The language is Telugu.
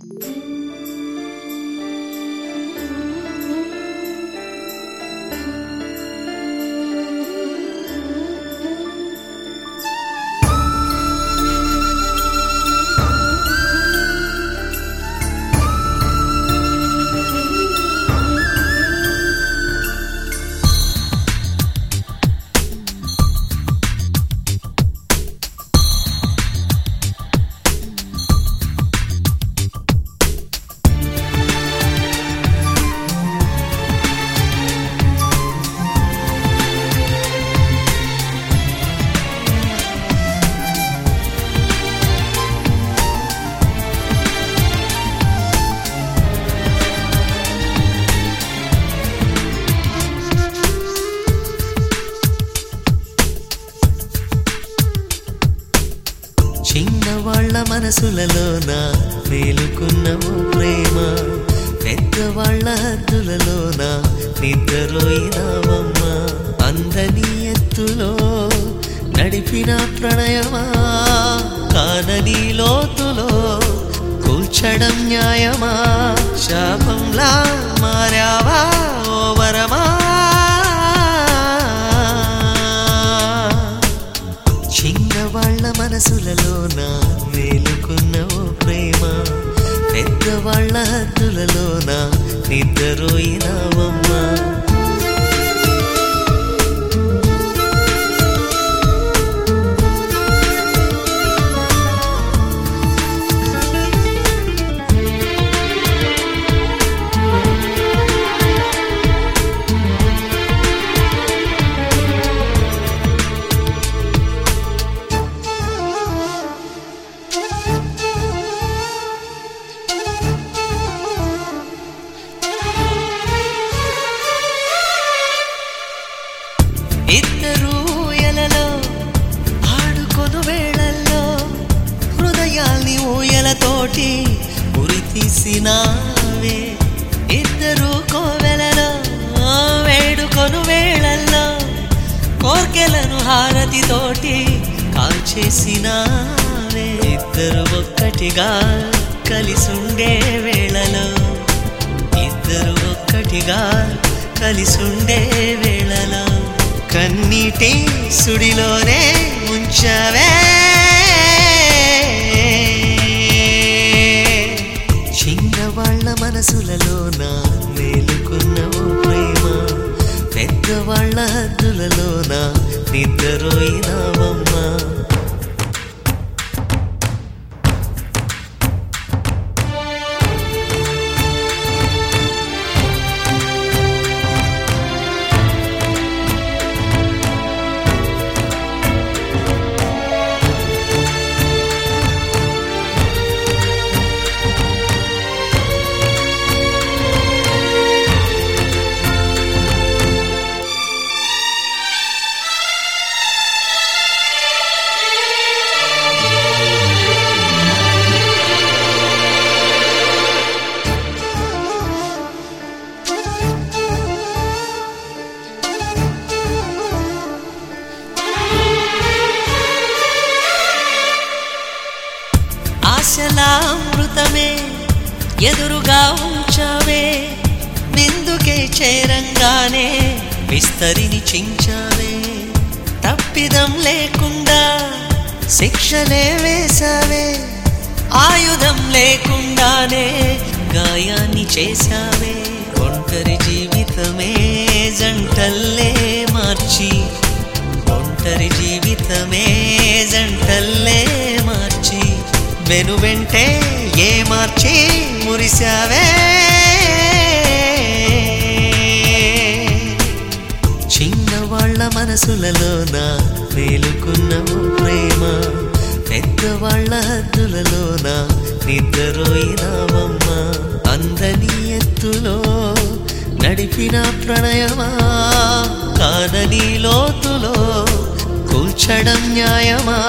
చిన్నవాళ్ల మనసులలోన మేలుకున్నవు ప్రేమ పెద్దవాళ్ల హద్దులలోన నిద్రలోయినావమ్మ అందని ఎత్తులో నడిపిన ప్రణయమా కానని లోతులో కూల్చడం న్యాయమా శాపంలా మారావా ఓ వరమా చిన్నవాళ్ల మనసులలోన మేలుకున్న ఓ ప్రేమ పెద్దవాళ్ల హద్దులలోన నిద్రపోయినావమ్మా ఇద్దరు ఎలలో ఆడుకొను వేళల్లో హృదయాల్ని ఊయలతోటి ఉరి తీసినావే ఇద్దరు కోవెలలో వేడుకొను వేళల్లో కోర్కెలను హారతితోటి కాల్చేసినావే ఇద్దరు ఒక్కటిగా కలిసుండే వేళలో ఇద్దరు ఒక్కటిగా కలిసుండే వేళలో కన్నీటి సుడిలోనే ముంచవే చిన్నవాళ్ల మనసులలోన మేలుకున్నవు ప్రేమ పెద్దవాళ్ల హద్దులలోన నిద్రపోయినావమ్మా ఆశలా అమృతమే ఎదురుగా ఉంచావే నిందుకే చేరంగానే విస్తరిని చించావే తప్పిదం లేకుండా శిక్షలే వేశావే ఆయుధం లేకుండానే గాయాన్ని చేశావే ఒంటరి జీవితమే జంటల్లే మార్చి ఒంటరి జీవితమే జంటల్లే మార్చి వెను వెంటే ఏ మార్చి మురిశావే చిన్నవాళ్ల మనసులలోన మేలుకున్నవు ప్రేమ పెద్దవాళ్ల హద్దులలోన నిద్రపోయినావమ్మా అందని ఎత్తులో నడిపిన ప్రణయమా కాదని లోతులో కూల్చడం న్యాయమా